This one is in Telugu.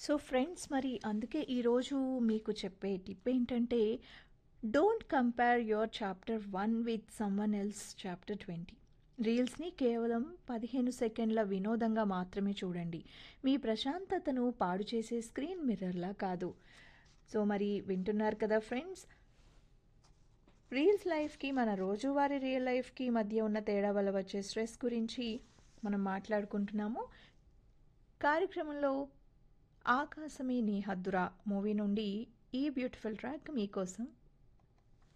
సో ఫ్రెండ్స్ మరి అందుకే ఈరోజు మీకు చెప్పే టిప్ ఏంటంటే don't compare your chapter one with someone else chapter twenty రీల్స్ని కేవలం పదిహేను సెకండ్ల వినోదంగా మాత్రమే చూడండి మీ ప్రశాంతతను పాడు చేసే స్క్రీన్ మిర్రర్లా కాదు సో మరి వింటున్నారు కదా ఫ్రెండ్స్ రీల్స్ లైఫ్కి మన రోజువారీ రియల్ లైఫ్కి మధ్య ఉన్న తేడా వల్ల వచ్చే స్ట్రెస్ గురించి మనం మాట్లాడుకుంటున్నాము కార్యక్రమంలో ఆకాశమే నీ హద్దురా మూవీ నుండి ఈ బ్యూటిఫుల్ ట్రాక్ మీకోసం